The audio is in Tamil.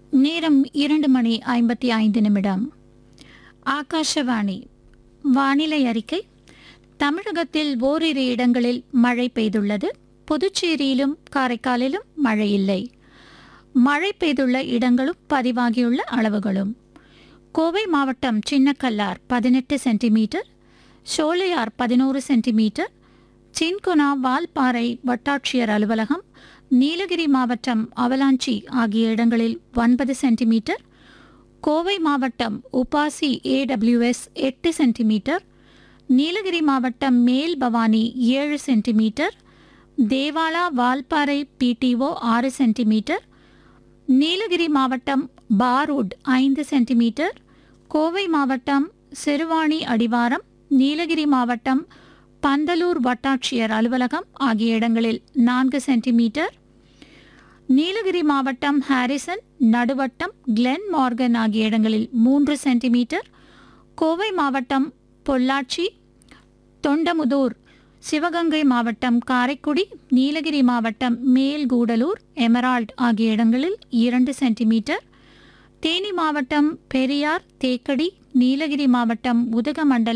நேரம் இரண்டு மணி ஐம்பத்தி ஐந்து நிமிடம் ஆகாஷவாணி வானிலை அறிக்கை தமிழகத்தில் ஓரிரு இடங்களில் மழை பெய்துள்ளது புதுச்சேரியிலும் காரைக்காலிலும் மழை இல்லை மழை பெய்துள்ள இடங்களும் பதிவாகியுள்ள அளவுகளும் கோவை மாவட்டம் சின்னக்கல்லார் பதினெட்டு சென்டிமீட்டர் சோலையார் பதினோரு சென்டிமீட்டர் சின்கொனா வால்பாறை வட்டாட்சியர் அலுவலகம் நீலகிரி மாவட்டம் அவலாஞ்சி ஆகிய இடங்களில் ஒன்பது சென்டிமீட்டர் கோவை மாவட்டம் உபாசி ஏடபிள்யூஎஸ் எட்டு சென்டிமீட்டர் நீலகிரி மாவட்டம் மேல் பவானி ஏழு சென்டிமீட்டர் தேவாலா வால்பாறை பிடிஓ ஆறு சென்டிமீட்டர் நீலகிரி மாவட்டம் பாரூட் ஐந்து சென்டிமீட்டர் கோவை மாவட்டம் சிறுவாணி அடிவாரம் நீலகிரி மாவட்டம் பந்தலூர் வட்டாட்சியர் அலுவலகம் ஆகிய இடங்களில் நான்கு சென்டிமீட்டர் நீலகிரி மாவட்டம் ஹாரிசன் நடுவட்டம் கிளென் மார்கன் ஆகிய இடங்களில் மூன்று சென்டிமீட்டர் கோவை மாவட்டம் பொள்ளாச்சி தொண்டமுதூர் சிவகங்கை மாவட்டம் காரைக்குடி நீலகிரி மாவட்டம் மேல்கூடலூர் எமரால்ட் ஆகிய இடங்களில் இரண்டு சென்டிமீட்டர் தேனி மாவட்டம் பெரியார் தேக்கடி நீலகிரி மாவட்டம் உதகமண்டலம்